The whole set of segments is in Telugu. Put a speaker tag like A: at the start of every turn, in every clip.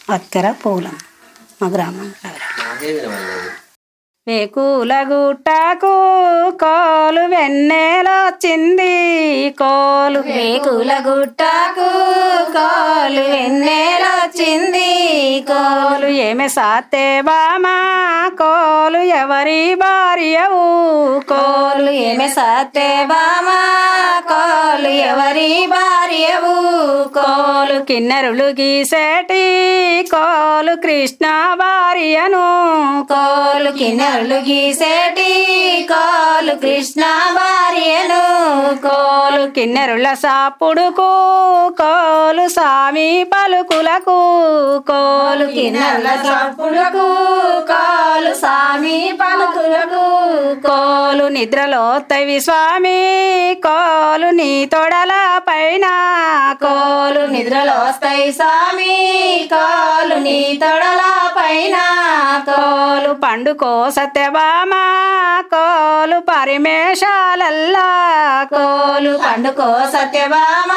A: అక్కర పూలం మా గ్రామం వేకుల గుట్టకు కోలు వెన్నెలొచ్చింది కోలు
B: వేకుల గుట్టకు కోలు వెన్నెలొచ్చింది
A: కోలు ఏమె సాతే బామా కోలు ఎవరి భార్యవు
B: కోలు ఏమె సత్తే బామా కోలు ఎవరి భార్యవు
A: కోలు కిన్నెరులు గీసేటి కోలు కృష్ణ భార్యను
B: కోలు కిన్నెరలు గీసేటి కోలు కృష్ణ భార్యను
A: కోలు కిన్నెరుల సాపుడుకు కోలు సామి పలుకులకు కోలు
B: కిన్నెరల చప్పుడుకు కోలు సామి పలుకులకు
A: కోలు నిద్రలో తవి స్వామి కోలు నీ తొడల పైన
B: కోలు నిద్రలో వస్తాయి స్వామి కోలు నీ తొడల పైన
A: కోలు పండుకో సత్యభామ కోలు పరిమేషాలల్లా
B: కోలు పండుకో సత్యభామ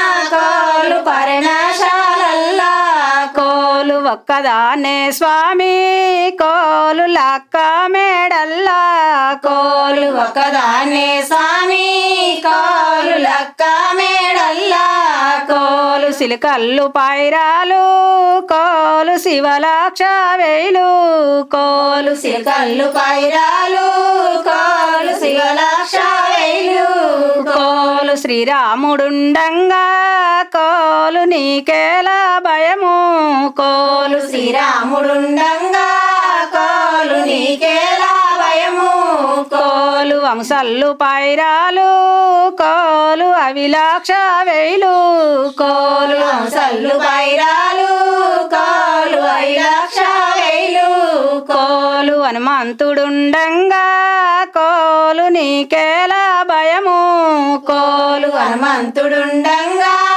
B: కోలు పరిణాశాలల్లా
A: కోలు ఒక్కదాన్నే స్వామి కోలు లక్క మేడల్లా
B: కోలు ఒకదాన్నే స్వామి కోలు లక్క మేడల్లా
A: కోలు సిలికల్లు పైరాలు కోలు శివలక్ష వేలు కోలు
B: సిల్కల్లు పైరాలు కోలు శివలక్ష వేలు
A: కోలు శ్రీరాముడుండంగా కోలు నీకేలా భయము కోలు
B: శ్రీరాముడుండంగా కోలు నీకేలా భయము
A: కోలు వంశల్లు పైరాలు కోలు అవిలాక్ష వేలు
B: కోలు హంసల్లు పైరాలు కోలు ఐలక్ష వేలు
A: కోలు హనుమంతుడుండంగా కోలు నీకేలా భయము
B: కోలు హనుమంతుడుండంగా